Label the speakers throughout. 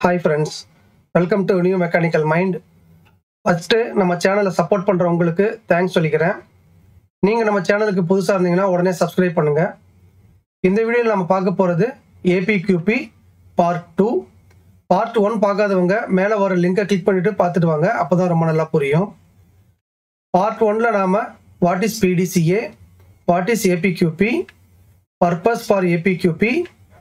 Speaker 1: Hi friends welcome to new mechanical mind first நம்ம சேனலை support பண்ணுற உங்களுக்கு தேங்க்ஸ் சொல்லிக்கிறேன் நீங்கள் நம்ம சேனலுக்கு புதுசாக இருந்தீங்கன்னா உடனே சப்ஸ்கிரைப் பண்ணுங்கள் இந்த வீடியோவில் நம்ம பார்க்க போகிறது APQP part two part one பார்க்காதவங்க மேலே வர லிங்கை கிளிக் பண்ணிவிட்டு பார்த்துட்டு வாங்க அப்போ தான் ரொம்ப நல்லா புரியும் பார்ட் ஒன்ல நாம் what is PDCA what is APQP purpose for APQP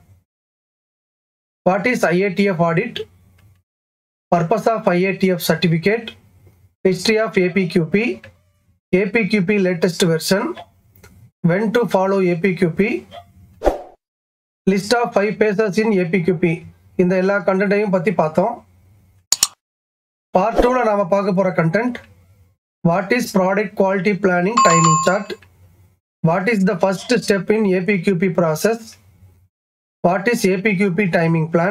Speaker 1: What is IATF audit? Purpose of IATF certificate? History of APQP? APQP latest version? When to follow APQP? List of five pages in APQP. இந்த எல்லா கண்டென்ட்டையும் பற்றி பார்த்தோம் part டூவில் நாம் பார்க்க போகிற content what is product quality planning timing chart what is the first step in APQP process What is APQP timing plan?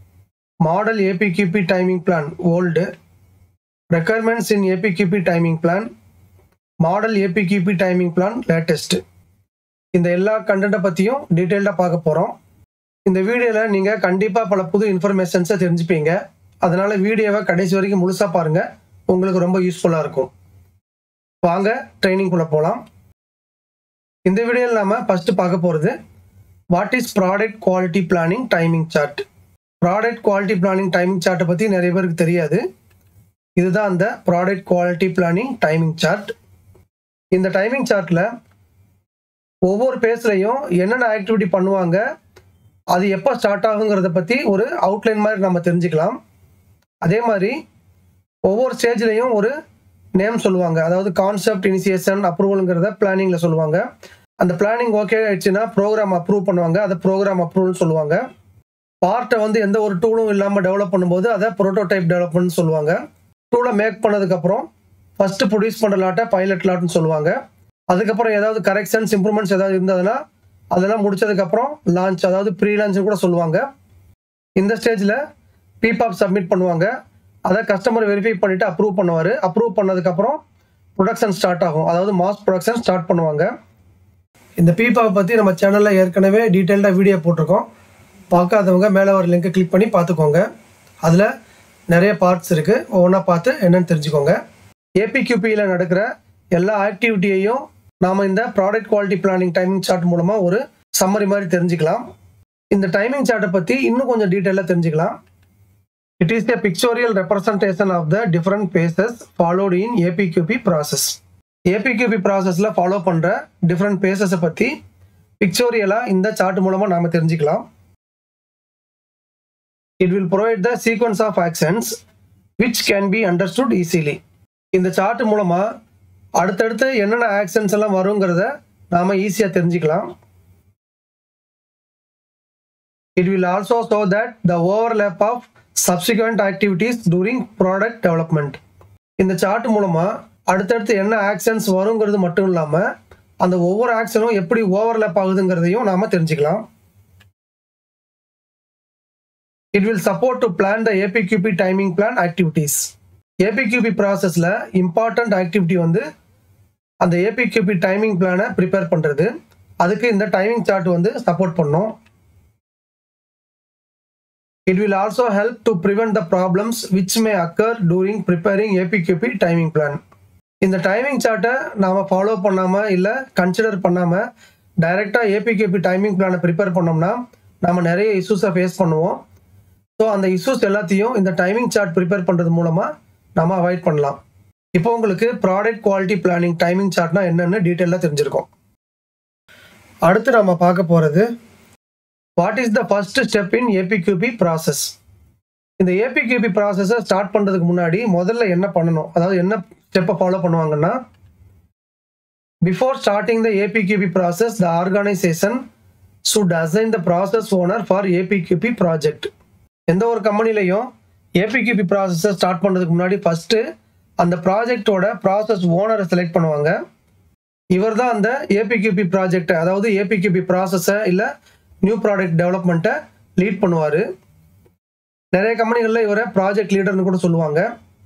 Speaker 1: Model APQP timing plan old. Requirements in APQP timing plan. Model APQP timing plan latest. இந்த எல்லா கண்டென்ட்டை பற்றியும் டீட்டெயில்டாக பார்க்க போகிறோம் இந்த வீடியோவில் நீங்கள் கண்டிப்பாக பல புது இன்ஃபர்மேஷன்ஸை தெரிஞ்சுப்பீங்க அதனால் வீடியோவை கடைசி வரைக்கும் முழுசாக பாருங்கள் உங்களுக்கு ரொம்ப யூஸ்ஃபுல்லாக இருக்கும் வாங்க ட்ரைனிங்குள்ளே போகலாம் இந்த வீடியோவில் நாம் ஃபஸ்ட்டு பார்க்க போகிறது what is product quality planning timing chart product quality planning timing சார்ட்டை பற்றி நிறைய பேருக்கு தெரியாது இதுதான் அந்த product quality planning timing chart இந்த டைமிங் சார்ட்டில் ஒவ்வொரு பேஸ்லையும் என்னென்ன ஆக்டிவிட்டி பண்ணுவாங்க அது எப்போ ஸ்டார்ட் ஆகுங்கிறத பற்றி ஒரு அவுட்லைன் மாதிரி நம்ம தெரிஞ்சுக்கலாம் அதே மாதிரி ஒவ்வொரு ஸ்டேஜ்லேயும் ஒரு நேம் சொல்லுவாங்க அதாவது கான்செப்ட் இனிசியேஷன் அப்ரூவலுங்கிறத பிளானிங்கில் சொல்லுவாங்க அந்த பிளானிங் ஓகே ஆயிடுச்சுன்னா ப்ரோக்ராம் அப்ரூவ் பண்ணுவாங்க அதை ப்ரோக்ராம் அப்ரூவல்னு சொல்லுவாங்க பார்ட்டை வந்து எந்த ஒரு டூலும் இல்லாமல் டெவலப் பண்ணும்போது அதை ப்ரோட்டோடைப் டெவலப்மெண்ட் சொல்லுவாங்க டூலை மேக் பண்ணதுக்கப்புறம் ஃபஸ்ட்டு ப்ரொடியூஸ் பண்ணுற லாட்டை பைலட் லாட்னு சொல்லுவாங்க அதுக்கப்புறம் ஏதாவது கரெக்ஷன்ஸ் இம்ப்ரூவ்மெண்ட்ஸ் ஏதாவது இருந்ததுன்னா அதெல்லாம் முடிச்சதுக்கப்புறம் லான்ச் அதாவது ப்ரீ லான்ச்னு கூட சொல்லுவாங்க இந்த ஸ்டேஜில் பிபாப் சப்மிட் பண்ணுவாங்க அதை கஸ்டமர் வெரிஃபை பண்ணிவிட்டு அப்ரூவ் பண்ணுவார் அப்ரூவ் பண்ணதுக்கப்புறம் ப்ரொடக்ஷன் ஸ்டார்ட் ஆகும் அதாவது மாஸ் ப்ரொடக்ஷன் ஸ்டார்ட் பண்ணுவாங்க இந்த பீப்பாவை பற்றி நம்ம சேனலில் ஏற்கனவே டீட்டெயில்டாக வீடியோ போட்டிருக்கோம் பார்க்காதவங்க மேலே வர லிங்கை கிளிக் பண்ணி பார்த்துக்கோங்க அதில் நிறைய பார்ட்ஸ் இருக்குது ஒவ்வொன்றா பார்த்து என்னென்னு தெரிஞ்சுக்கோங்க ஏபிக்யூபியில் நடக்கிற எல்லா ஆக்டிவிட்டியையும் நாம் இந்த product quality planning timing chart மூலமாக ஒரு சம்மரி மாதிரி தெரிஞ்சுக்கலாம் இந்த டைமிங் சார்ட்டை பற்றி இன்னும் கொஞ்சம் டீட்டெயிலாக தெரிஞ்சுக்கலாம் it is a pictorial representation of the different phases followed in APQP process APQP ப்ராசஸில் ஃபாலோ பண்ணுற டிஃப்ரெண்ட் பேசஸை பற்றி பிக்சோரியலாக இந்த சார்ட் மூலமாக நாம் தெரிஞ்சுக்கலாம் it will provide the sequence of actions which can be understood easily இந்த சார்ட் மூலமாக அடுத்தடுத்து என்னென்ன ஆக்ஷன்ஸ் எல்லாம் வருங்கிறத நாம் ஈஸியாக தெரிஞ்சுக்கலாம் it will also show that the overlap of subsequent activities during product development இந்த சார்ட் மூலமாக அடுத்தடுத்து என்ன ஆக்ஷன்ஸ் வருங்கிறது மட்டும் இல்லாமல் அந்த ஒவ்வொரு ஆக்ஷனும் எப்படி ஓவர்லேப் ஆகுதுங்கிறதையும் நாம் தெரிஞ்சுக்கலாம் it will support to plan the APQP timing plan activities APQP ப்ராசஸில் இம்பார்ட்டண்ட் ஆக்டிவிட்டி வந்து அந்த ஏபிக்யூபி டைமிங் பிளானை ப்ரிப்பேர் பண்ணுறது அதுக்கு இந்த டைமிங் சார்ட் வந்து சப்போர்ட் பண்ணும் it will also help to prevent the problems which may occur during preparing APQP timing plan இந்த டைமிங் சார்ட்டை நாம் ஃபாலோ பண்ணாமல் இல்லை கன்சிடர் பண்ணாமல் டைரெக்டாக ஏபிகேபி டைமிங் பிளானை ப்ரிப்பேர் பண்ணோம்னா நம்ம நிறைய இஷ்யூஸை ஃபேஸ் பண்ணுவோம் ஸோ அந்த இஷ்யூஸ் எல்லாத்தையும் இந்த டைமிங் சார்ட் ப்ரிப்பேர் பண்ணுறது மூலமாக நம்ம அவாய்ட் பண்ணலாம் இப்போ உங்களுக்கு ப்ராடக்ட் குவாலிட்டி பிளானிங் டைமிங் சார்ட்னா என்னென்னு டீட்டெயிலாக தெரிஞ்சிருக்கோம் அடுத்து நம்ம பார்க்க போகிறது what is the first step in APQP process இந்த ஏபிக்யூபி ப்ராசஸை ஸ்டார்ட் பண்ணுறதுக்கு முன்னாடி முதல்ல என்ன பண்ணணும் அதாவது என்ன ஸ்டெப்பை ஃபாலோ பண்ணுவாங்கன்னா before starting the APQP process the organization should assign the process owner for APQP project எந்த ஒரு கம்பெனிலையும் ஏபிக்யூபி ப்ராசஸை ஸ்டார்ட் பண்ணுறதுக்கு முன்னாடி ஃபஸ்ட்டு அந்த ப்ராஜெக்டோட ப்ராசஸ் ஓனரை செலக்ட் பண்ணுவாங்க இவர் தான் அந்த ஏபிக்யூபி ப்ராஜெக்டை அதாவது ஏபிக்யூபி ப்ராசஸை இல்லை நியூ ப்ராடக்ட் டெவலப்மெண்ட்டை லீட் பண்ணுவார் நிறைய கம்பெனிகளில் இவரை ப்ராஜெக்ட் லீடர்னு கூட சொல்லுவாங்க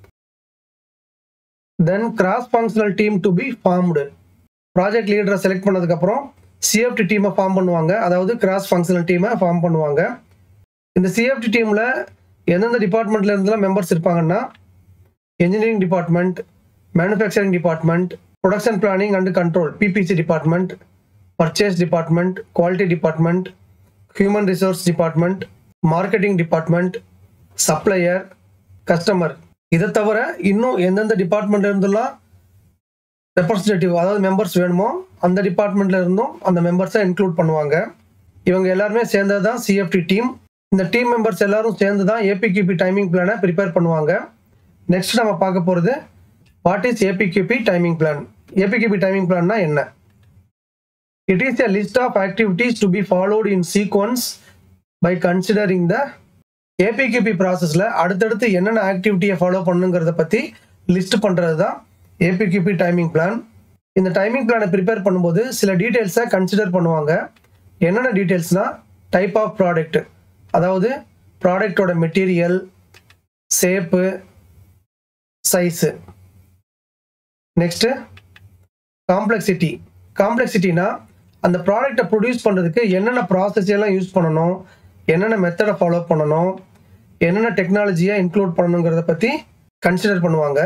Speaker 1: then cross functional team to be formed project லீடரை செலக்ட் பண்ணதுக்கப்புறம் சிஎஃப்டி டீமை ஃபார்ம் பண்ணுவாங்க அதாவது கிராஸ் ஃபங்க்ஷனல் டீமை ஃபார்ம் பண்ணுவாங்க இந்த சிஎஃப்டி டீமில் எந்தெந்த டிபார்ட்மெண்ட்ல இருந்தெல்லாம் மெம்பர்ஸ் இருப்பாங்கன்னா engineering department manufacturing department production planning and control PPC department purchase department quality department human resource department marketing department supplier customer இதை தவிர இன்னும் எந்தெந்த டிபார்ட்மெண்ட்ல இருந்தெல்லாம் ரெப்ரஸன்டேட்டிவ் அதாவது மெம்பர்ஸ் வேணுமோ அந்த டிபார்ட்மெண்ட்ல இருந்தும் அந்த மெம்பர்ஸை இன்க்ளூட் பண்ணுவாங்க இவங்க எல்லாருமே சேர்ந்தது தான் சிஎஃப்டி டீம் இந்த டீம் மெம்பர்ஸ் எல்லாரும் சேர்ந்து தான் ஏபிக்யூபி டைமிங் பிளானை ப்ரிப்பேர் பண்ணுவாங்க நெக்ஸ்ட் நம்ம பார்க்க போகிறது what is APQP timing plan APQP timing பிளான்னா என்ன it is a list of activities to be followed in sequence by considering the APQP ப்ராசஸில் அடுத்தடுத்து என்னென்ன ஆக்டிவிட்டியை ஃபாலோ பண்ணுங்கிறத பற்றி லிஸ்ட் பண்ணுறது தான் ஏபிக்யூபி டைமிங் பிளான் இந்த டைமிங் பிளானை ப்ரிப்பேர் பண்ணும்போது சில டீட்டெயில்ஸை கன்சிடர் பண்ணுவாங்க என்னென்ன டீட்டெயில்ஸ்னால் டைப் ஆஃப் ப்ராடக்ட் அதாவது ப்ராடக்டோட material shape size next complexity காம்ப்ளெக்சிட்டினா அந்த ப்ராடக்டை ப்ரொடியூஸ் பண்ணுறதுக்கு என்னென்ன ப்ராசஸ் எல்லாம் யூஸ் பண்ணணும் என்னென்ன மெத்தடை ஃபாலோ பண்ணணும் என்னென்ன டெக்னாலஜியை இன்க்ளூட் பண்ணணுங்கிறத பற்றி கன்சிடர் பண்ணுவாங்க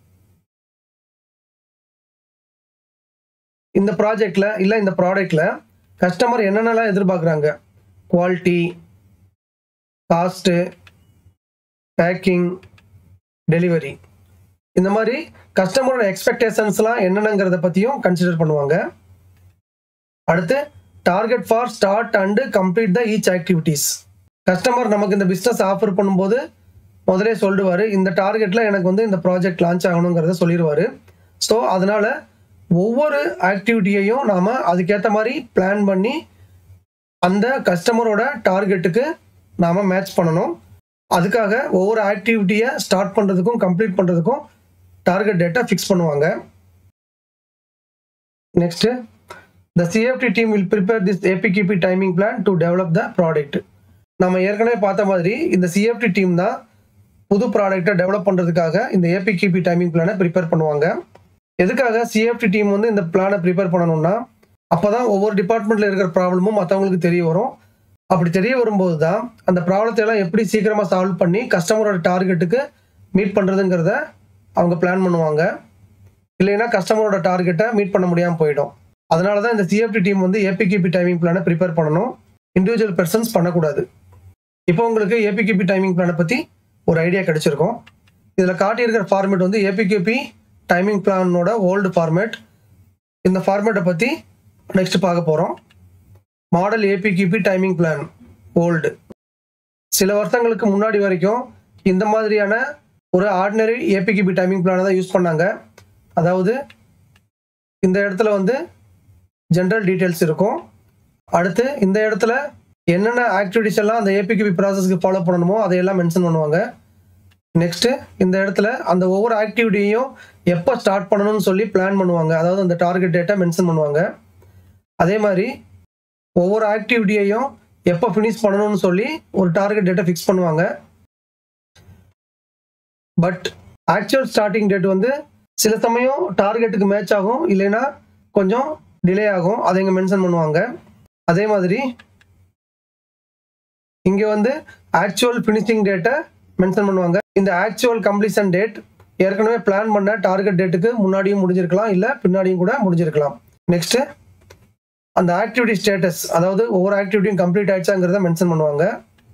Speaker 1: இந்த ப்ராஜெக்டில் இல்லை இந்த ப்ராடக்டில் கஸ்டமர் என்னென்னலாம் எதிர்பார்க்குறாங்க குவாலிட்டி காஸ்ட்டு பேக்கிங் டெலிவரி இந்த மாதிரி கஸ்டமரோட எக்ஸ்பெக்டேஷன்ஸ்லாம் என்னென்னங்கிறத பற்றியும் கன்சிடர் பண்ணுவாங்க அடுத்து target for start and complete the each activities customer நமக்கு இந்த பிஸ்னஸ் ஆஃபர் பண்ணும்போது முதலே சொல்லிடுவார் இந்த டார்கெட்டில் எனக்கு வந்து இந்த ப்ராஜெக்ட் லான்ச் ஆகணுங்கிறத சொல்லிடுவார் ஸோ அதனால் ஒவ்வொரு ஆக்டிவிட்டியையும் நாம் அதுக்கேற்ற மாதிரி பிளான் பண்ணி அந்த கஸ்டமரோட டார்கெட்டுக்கு நாம் மேட்ச் பண்ணணும் அதுக்காக ஒவ்வொரு ஆக்டிவிட்டியை ஸ்டார்ட் பண்ணுறதுக்கும் கம்ப்ளீட் பண்ணுறதுக்கும் டார்கெட் டேட்டா ஃபிக்ஸ் பண்ணுவாங்க next the CFT team will prepare this APQP timing plan to develop the product நம்ம ஏற்கனவே பார்த்த மாதிரி இந்த சிஎஃப்டி டீம் தான் புது ப்ராடக்டை டெவலப் பண்ணுறதுக்காக இந்த ஏபிகிபி டைமிங் பிளானை ப்ரிப்பேர் பண்ணுவாங்க எதுக்காக சிஎஃப்டி டீம் வந்து இந்த பிளானை ப்ரிப்பேர் பண்ணணும்னா அப்போ தான் ஒவ்வொரு டிபார்ட்மெண்ட்டில் இருக்கிற ப்ராப்ளமும் மற்றவங்களுக்கு தெரிய வரும் அப்படி தெரிய வரும்போது தான் அந்த ப்ராப்ளத்தை எல்லாம் எப்படி சீக்கிரமாக சால்வ் பண்ணி கஸ்டமரோட டார்கெட்டுக்கு மீட் பண்ணுறதுங்கிறத அவங்க பிளான் பண்ணுவாங்க இல்லைன்னா கஸ்டமரோட டார்கெட்டை மீட் பண்ண முடியாமல் போயிடும் அதனால தான் இந்த சிஎஃப்டி டீம் வந்து ஏபிகிபி டைமிங் பிளானை ப்ரிப்பேர் பண்ணணும் இண்டிவிஜுவல் பர்சன்ஸ் பண்ணக்கூடாது இப்போ உங்களுக்கு ஏபிகிபி டைமிங் பிளானை பற்றி ஒரு ஐடியா கிடைச்சிருக்கும் இதில் காட்டியிருக்கிற ஃபார்மேட் வந்து ஏபிகிபி டைமிங் பிளானோட ஓல்டு ஃபார்மேட் இந்த ஃபார்மேட்டை பற்றி நெக்ஸ்ட் பார்க்க போகிறோம் model APQP timing plan old சில வருஷங்களுக்கு முன்னாடி வரைக்கும் இந்த மாதிரியான ஒரு ஆர்டினரி ஏபிகிபி டைமிங் பிளானை தான் யூஸ் பண்ணாங்க அதாவது இந்த இடத்துல வந்து ஜென்ரல் டீட்டெயில்ஸ் இருக்கும் அடுத்து இந்த இடத்துல என்னென்ன ஆக்டிவிட்டிஸ் எல்லாம் அந்த ஏபிகிபி ப்ராசஸ்க்கு ஃபாலோ பண்ணணுமோ அதையெல்லாம் மென்ஷன் பண்ணுவாங்க நெக்ஸ்ட்டு இந்த இடத்துல அந்த ஒவ்வொரு ஆக்டிவிட்டியையும் எப்போ ஸ்டார்ட் பண்ணணும்னு சொல்லி பிளான் பண்ணுவாங்க அதாவது அந்த டார்கெட் டேட்டை மென்ஷன் பண்ணுவாங்க அதே மாதிரி ஒவ்வொரு ஆக்டிவிட்டியையும் எப்போ ஃபினிஷ் பண்ணணும்னு சொல்லி ஒரு டார்கெட் டேட்டை ஃபிக்ஸ் பண்ணுவாங்க பட் ஆக்சுவல் ஸ்டார்டிங் டேட் வந்து சில சமயம் டார்கெட்டுக்கு மேட்ச் ஆகும் இல்லைன்னா கொஞ்சம் டிலே ஆகும் அதை இங்கே மென்ஷன் பண்ணுவாங்க அதே மாதிரி இங்கே வந்து ஆக்சுவல் ஃபினிஷிங் டேட்டை மென்ஷன் பண்ணுவாங்க இந்த ஆக்சுவல் கம்ப்ளீஷன் டேட் ஏற்கனவே பிளான் பண்ண டார்கெட் டேட்டுக்கு முன்னாடியும் முடிஞ்சிருக்கலாம் இல்லை பின்னாடியும் கூட முடிஞ்சிருக்கலாம் நெக்ஸ்ட்டு அந்த ஆக்டிவிட்டி ஸ்டேட்டஸ் அதாவது ஒவ்வொரு ஆக்டிவிட்டியும் கம்ப்ளீட் ஆயிடுச்சாங்கிறத மென்ஷன் பண்ணுவாங்க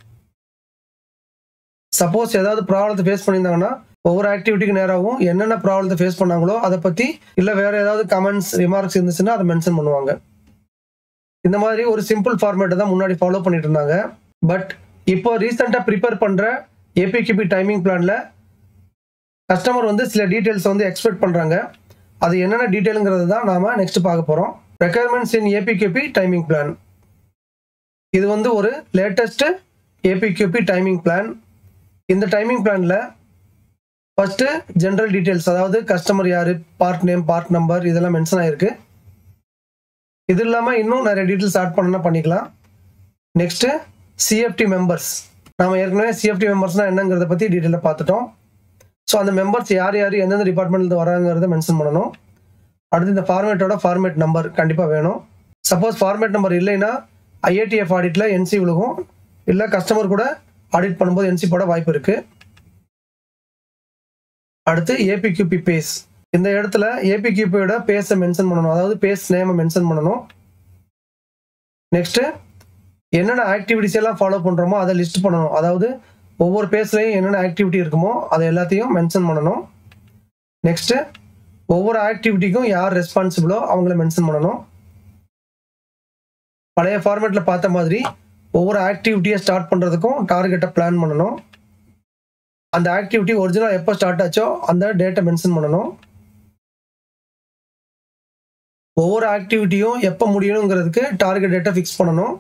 Speaker 1: சப்போஸ் ஏதாவது ப்ராப்ளத்தை ஃபேஸ் பண்ணியிருந்தாங்கன்னா ஒவ்வொரு ஆக்டிவிட்டிக்கு நேராகவும் என்னென்ன ப்ராப்ளத்தை ஃபேஸ் பண்ணாங்களோ அதை பற்றி இல்லை வேற ஏதாவது கமெண்ட்ஸ் ரிமார்க்ஸ் இருந்துச்சுன்னா அதை மென்ஷன் பண்ணுவாங்க இந்த மாதிரி ஒரு சிம்பிள் ஃபார்மேட்டை தான் முன்னாடி ஃபாலோ பண்ணிட்டு இருந்தாங்க பட் இப்போ ரீசெண்டாக ப்ரிப்பேர் பண்ணுற ஏபிகிபி டைமிங் பிளானில் கஸ்டமர் வந்து சில டீட்டெயில்ஸ் வந்து எக்ஸ்பெக்ட் பண்ணுறாங்க அது என்னென்ன டீட்டெயிலுங்கிறது தான் நாம் நெக்ஸ்ட் பார்க்க போகிறோம் requirements in APQP timing plan இது வந்து ஒரு லேட்டஸ்ட் ஏபிகேபி டைமிங் பிளான் இந்த டைமிங் பிளானில் ஃபஸ்ட்டு ஜென்ரல் டீட்டெயில்ஸ் அதாவது கஸ்டமர் யார் பார்ட் நேம் பார்ட் நம்பர் இதெல்லாம் மென்ஷன் ஆகிருக்கு இது இல்லாமல் இன்னும் நிறைய டீட்டெயில்ஸ் ஆட் பண்ணனா பண்ணிக்கலாம் நெக்ஸ்ட்டு சிஎஃப்டி மெம்பர்ஸ் நாம ஏற்கனவே சிஎஃப்டி மெம்பர்ஸ்னால் என்னங்கிறத பற்றி டீட்டெயிலாக பார்த்துட்டோம் ஸோ அந்த மெம்பர்ஸ் யார் யார் எந்தெந்த டிபார்ட்மெண்ட்லேருந்து வராங்கிறத மென்ஷன் பண்ணணும் அடுத்து இந்த ஃபார்மேட்டோட ஃபார்மேட் நம்பர் கண்டிப்பாக வேணும் சப்போஸ் ஃபார்மேட் நம்பர் இல்லைன்னா ஐஏடிஎஃப் ஆடிட்டில் என்சி விழுகும் இல்லை கஸ்டமர் கூட ஆடிட் பண்ணும்போது என்சி போட வாய்ப்பு இருக்கு அடுத்து ஏபிக்யூபி பேஸ் இந்த இடத்துல ஏபிக்யூபியோட பேஸை மென்ஷன் பண்ணணும் அதாவது பேஸ் நேமை மென்ஷன் பண்ணணும் நெக்ஸ்ட்டு என்னென்ன ஆக்டிவிட்டிஸ் எல்லாம் ஃபாலோ பண்ணுறோமோ அதை லிஸ்ட் பண்ணணும் அதாவது ஒவ்வொரு பேஸ்லையும் என்னென்ன ஆக்டிவிட்டி இருக்குமோ அதை எல்லாத்தையும் மென்ஷன் பண்ணணும் நெக்ஸ்ட்டு ஒவ்வொரு ஆக்டிவிட்டிக்கும் யார் ரெஸ்பான்சிபிளோ அவங்கள மென்ஷன் பண்ணணும் பழைய ஃபார்மேட்டில் பார்த்த மாதிரி ஒவ்வொரு ஆக்டிவிட்டியை ஸ்டார்ட் பண்ணுறதுக்கும் டார்கெட்டை பிளான் பண்ணணும் அந்த ஆக்டிவிட்டி ஒரிஜினல் எப்போ ஸ்டார்ட் ஆச்சோ அந்த டேட்டை மென்ஷன் பண்ணணும் ஒவ்வொரு ஆக்டிவிட்டியும் எப்போ முடியணுங்கிறதுக்கு டார்கெட் டேட்டை ஃபிக்ஸ் பண்ணணும்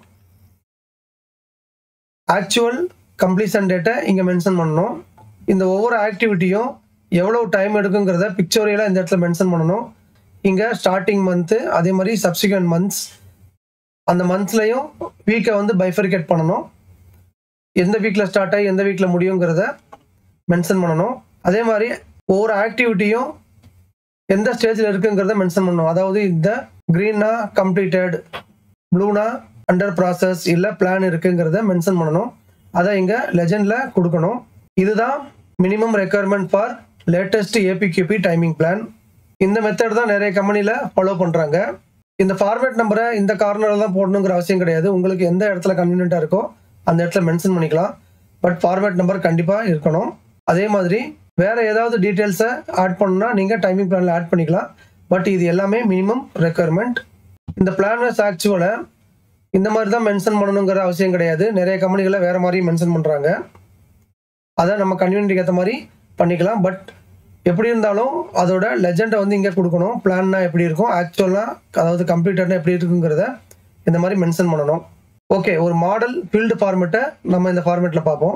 Speaker 1: ஆக்சுவல் கம்ப்ளீஷன் டேட்டை இங்கே மென்ஷன் பண்ணணும் இந்த ஒவ்வொரு ஆக்டிவிட்டியும் எவ்வளோ டைம் எடுக்குங்கிறத பிக்சோரியலாக இந்த இடத்துல மென்ஷன் பண்ணணும் இங்கே ஸ்டார்டிங் மந்த்து அதே மாதிரி சப்சிக்வெண்ட் மந்த்ஸ் அந்த மந்த்ஸ்லையும் வீக்கை வந்து பைஃபரிகேட் பண்ணணும் எந்த வீக்கில் ஸ்டார்ட் ஆகி எந்த வீக்கில் முடியுங்கிறத மென்ஷன் பண்ணணும் அதே மாதிரி ஒவ்வொரு ஆக்டிவிட்டியும் எந்த ஸ்டேஜில் இருக்குங்கிறத மென்ஷன் பண்ணணும் அதாவது இந்த க்ரீனா கம்ப்ளீட்டட் ப்ளூனா அண்டர் ப்ராசஸ் இல்லை பிளான் இருக்குங்கிறத மென்ஷன் பண்ணணும் அதை இங்கே லெஜண்டில் கொடுக்கணும் இதுதான் minimum requirement for latest APQP timing plan இந்த மெத்தட் தான் நிறைய கம்பெனியில் ஃபாலோ பண்ணுறாங்க இந்த ஃபார்மேட் நம்பரை இந்த கார்னரில் தான் போடணுங்கிற அவசியம் கிடையாது உங்களுக்கு எந்த இடத்துல கன்வீனியண்ட்டாக இருக்கோ அந்த இடத்துல மென்ஷன் பண்ணிக்கலாம் பட் ஃபார்மேட் நம்பர் கண்டிப்பாக இருக்கணும் அதே மாதிரி வேறு ஏதாவது டீட்டெயில்ஸை ஆட் பண்ணணும்னா நீங்கள் டைமிங் பிளானில் ஆட் பண்ணிக்கலாம் பட் இது எல்லாமே மினிமம் ரெக்குயர்மெண்ட் இந்த பிளான் வைஸ் ஆக்சுவலை இந்த மாதிரி தான் மென்ஷன் பண்ணணுங்கிற அவசியம் கிடையாது நிறைய கம்பெனிகளில் வேறு மாதிரி மென்ஷன் பண்ணுறாங்க அதை நம்ம கன்வீனியன்ட்டுக்கு ஏற்ற மாதிரி பண்ணிக்கலாம் பட் எப்படி இருந்தாலும் அதோட லெஜெண்டை வந்து இங்கே கொடுக்கணும் பிளான்னா எப்படி இருக்கும் ஆக்சுவலாக அதாவது கம்ப்யூட்டர்னா எப்படி இருக்குங்கிறத இந்த மாதிரி மென்ஷன் பண்ணணும் ஓகே ஒரு மாடல் ஃபீல்டு ஃபார்மெட்டை நம்ம இந்த ஃபார்மெட்டில் பார்ப்போம்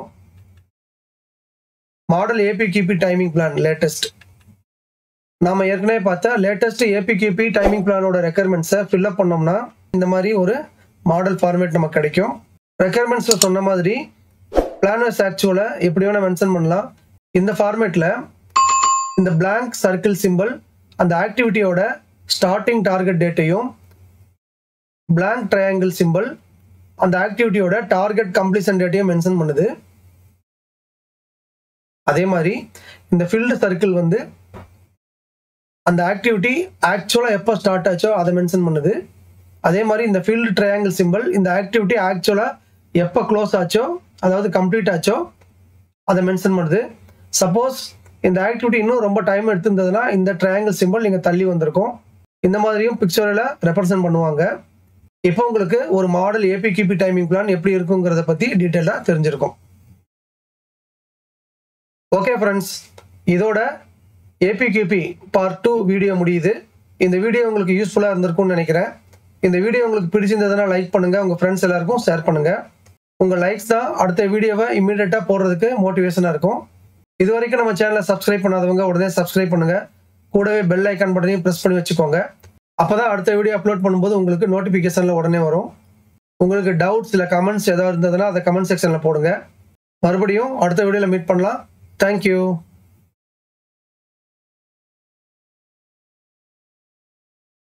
Speaker 1: model APQP timing plan latest நாம ஏற்கனவே பார்த்த லேட்டஸ்ட் ஏபிகிபி டைமிங் பிளானோட ரெக்குயர்மெண்ட்ஸை ஃபில்அப் பண்ணோம்னா இந்த மாதிரி ஒரு மாடல் ஃபார்மேட் நமக்கு கிடைக்கும் ரெக்குயர்மெண்ட்ஸில் சொன்ன மாதிரி பிளானர்ஸ் ஆக்சுவலை எப்படி வேணால் மென்ஷன் பண்ணலாம் இந்த ஃபார்மேட்டில் இந்த பிளாங்க் சர்க்கிள் சிம்பிள் அந்த ஆக்டிவிட்டியோட ஸ்டார்டிங் டார்கெட் டேட்டையும் பிளாங்க் ட்ரையாங்கிள் சிம்பிள் அந்த ஆக்டிவிட்டியோட டார்கெட் கம்ப்ளீஷன் டேட்டையும் மென்ஷன் பண்ணுது அதே மாதிரி இந்த ஃபீல்டு சர்க்கிள் வந்து அந்த ஆக்டிவிட்டி ஆக்சுவலாக எப்போ ஸ்டார்ட் ஆச்சோ அதை மென்ஷன் பண்ணுது அதே மாதிரி இந்த ஃபீல்டு ட்ரையாங்கிள் சிம்பிள் இந்த ஆக்டிவிட்டி ஆக்சுவலாக எப்போ க்ளோஸ் ஆச்சோ அதாவது கம்ப்ளீட் ஆச்சோ அதை மென்ஷன் பண்ணுது சப்போஸ் இந்த ஆக்டிவிட்டி இன்னும் ரொம்ப டைம் எடுத்திருந்ததுன்னா இந்த ட்ரையாங்கிள் சிம்பிள் நீங்கள் தள்ளி வந்திருக்கும் இந்த மாதிரியும் பிக்சரில் ரெப்ரசன்ட் பண்ணுவாங்க இப்போ உங்களுக்கு ஒரு மாடல் ஏபிகிபி டைமிங் பிளான் எப்படி இருக்குங்கிறத பற்றி டீட்டெயிலாக தெரிஞ்சிருக்கும் ஓகே ஃப்ரெண்ட்ஸ் இதோட ஏபிகிபி பார்ட் டூ வீடியோ முடியுது இந்த வீடியோ உங்களுக்கு யூஸ்ஃபுல்லாக இருந்திருக்கும்னு நினைக்கிறேன் இந்த வீடியோ உங்களுக்கு பிடிச்சிருந்ததுன்னா லைக் பண்ணுங்கள் உங்கள் ஃப்ரெண்ட்ஸ் எல்லாருக்கும் ஷேர் பண்ணுங்கள் உங்கள் லைக்ஸ் தான் அடுத்த வீடியோவை இம்மீடியட்டாக போடுறதுக்கு மோட்டிவேஷனாக இருக்கும் இது வரைக்கும் நம்ம சேனலை சப்ஸ்கிரைப் பண்ணாதவங்க உடனே சப்ஸ்கிரைப் பண்ணுங்கள் கூடவே பெல் ஐக்கான் பட்டனையும் ப்ரெஸ் பண்ணி வச்சுக்கோங்க அப்போ தான் அடுத்த வீடியோ அப்லோட் பண்ணும்போது உங்களுக்கு நோட்டிஃபிகேஷனில் உடனே வரும் உங்களுக்கு டவுட்ஸ் இல்லை கமெண்ட்ஸ் ஏதாவது இருந்ததுன்னா அதை கமெண்ட் செக்ஷனில் போடுங்க மறுபடியும் அடுத்த வீடியோவில் மீட் பண்ணலாம் தேங்க்யூ